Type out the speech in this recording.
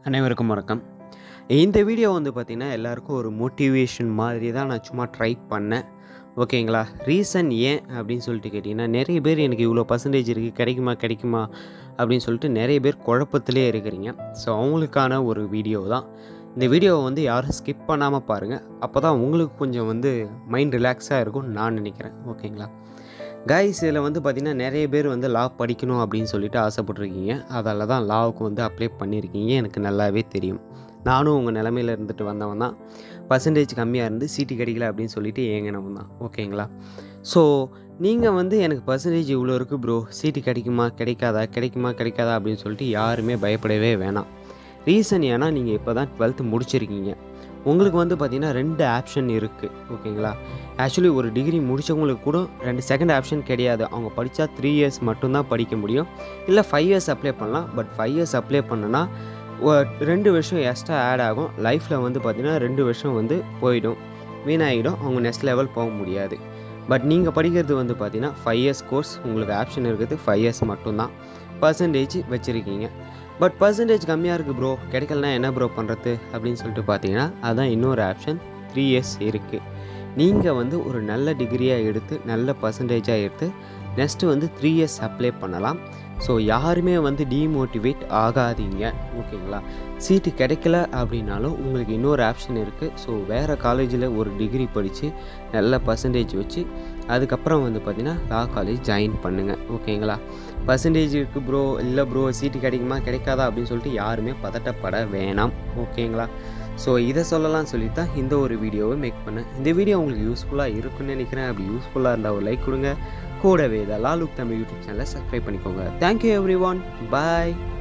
அனைவருக்கும் வணக்கம் இந்த வீடியோ வந்து பார்த்திங்கன்னா எல்லாருக்கும் ஒரு மோட்டிவேஷன் மாதிரி தான் நான் சும்மா ட்ரை பண்ணேன் ஓகேங்களா ரீசன் ஏன் அப்படின்னு சொல்லிட்டு கேட்டிங்கன்னா நிறைய பேர் எனக்கு இவ்வளோ பர்சன்டேஜ் இருக்குது கிடைக்குமா கிடைக்குமா அப்படின்னு சொல்லிட்டு நிறைய பேர் குழப்பத்திலே இருக்கிறீங்க ஸோ அவங்களுக்கான ஒரு வீடியோ தான் இந்த வீடியோவை வந்து யாரும் ஸ்கிப் பண்ணாமல் பாருங்கள் அப்போ தான் உங்களுக்கு கொஞ்சம் வந்து மைண்ட் ரிலாக்ஸாக இருக்கும்னு நான் நினைக்கிறேன் ஓகேங்களா கைஸ் இதில் வந்து பார்த்திங்கன்னா நிறைய பேர் வந்து லா படிக்கணும் அப்படின்னு சொல்லிட்டு ஆசைப்பட்ருக்கீங்க அதால் தான் லாவுக்கு வந்து அப்ளை பண்ணியிருக்கீங்க எனக்கு நல்லாவே தெரியும் நானும் உங்கள் நிலமையில இருந்துட்டு வந்தவன் தான் பர்சன்டேஜ் கம்மியாக இருந்து சீட்டு கிடைக்கல அப்படின்னு சொல்லிட்டு ஏங்கினவன் தான் ஓகேங்களா ஸோ நீங்கள் வந்து எனக்கு பர்சன்டேஜ் இவ்வளோ இருக்குது ப்ரோ சீட்டு கிடைக்குமா கிடைக்காதா கிடைக்குமா கிடைக்காதா அப்படின்னு சொல்லிட்டு யாருமே பயப்படவே வேணாம் ரீசன் ஏன்னா நீங்கள் இப்போ தான் டுவெல்த்து முடிச்சிருக்கீங்க உங்களுக்கு வந்து பார்த்திங்கன்னா ரெண்டு ஆப்ஷன் இருக்குது ஓகேங்களா ஆக்சுவலி ஒரு டிகிரி முடித்தவங்களுக்கு கூட ரெண்டு செகண்ட் ஆப்ஷன் கிடையாது அவங்க படித்தா த்ரீ இயர்ஸ் மட்டும்தான் படிக்க முடியும் இல்லை ஃபைவ் இயர்ஸ் அப்ளை பண்ணலாம் பட் ஃபைவ் இயர்ஸ் அப்ளை பண்ணனா ரெண்டு வருஷம் எக்ஸ்ட்ரா ஆட் ஆகும் லைஃப்பில் வந்து பார்த்திங்கன்னா ரெண்டு வருஷம் வந்து போயிடும் வீணாகிடும் அவங்க நெக்ஸ்ட் லெவல் போக முடியாது பட் நீங்கள் படிக்கிறது வந்து பார்த்தீங்கன்னா ஃபைவ் இயர்ஸ் கோர்ஸ் உங்களுக்கு ஆப்ஷன் இருக்குது ஃபைவ் இயர்ஸ் மட்டும்தான் பர்சன்டேஜ் வச்சுருக்கீங்க பட் பர்சன்டேஜ் கம்மியாக இருக்குது ப்ரோ கிடைக்கலனா என்ன ப்ரோ பண்ணுறது அப்படின்னு சொல்லிட்டு பார்த்தீங்கன்னா அதான் இன்னொரு ஆப்ஷன் த்ரீ இயர்ஸ் இருக்குது நீங்கள் வந்து ஒரு நல்ல டிகிரியாக எடுத்து நல்ல பர்சன்டேஜாக எடுத்து நெக்ஸ்ட்டு வந்து த்ரீ இயர்ஸ் அப்ளை பண்ணலாம் ஸோ யாருமே வந்து டீமோட்டிவேட் ஆகாதீங்க ஓகேங்களா சீட்டு கிடைக்கல அப்படின்னாலும் உங்களுக்கு இன்னொரு ஆப்ஷன் இருக்குது ஸோ வேறு காலேஜில் ஒரு டிகிரி படித்து நல்ல பர்சன்டேஜ் வச்சு அதுக்கப்புறம் வந்து பார்த்திங்கன்னா லா காலேஜ் ஜாயின் பண்ணுங்கள் ஓகேங்களா பர்சன்டேஜ் இருக்குது ப்ரோ இல்லை ப்ரோ சீட்டு கிடைக்குமா கிடைக்காதா அப்படின்னு சொல்லிட்டு யாருமே பதட்டப்பட வேணாம் ஓகேங்களா ஸோ இதை சொல்லலாம் சொல்லி தான் இந்த ஒரு வீடியோவை மேக் பண்ணேன் இந்த வீடியோ உங்களுக்கு யூஸ்ஃபுல்லாக இருக்குன்னு நினைக்கிறேன் அப்படி யூஸ்ஃபுல்லாக இருந்தால் ஒரு லைக் கொடுங்க கூடவே இதை லாலுக் தமிழ் யூடியூப் சேனலை சப்ஸ்கிரைப் பண்ணிக்கோங்க தேங்க்யூ எவ்ரி ஒன் பாய்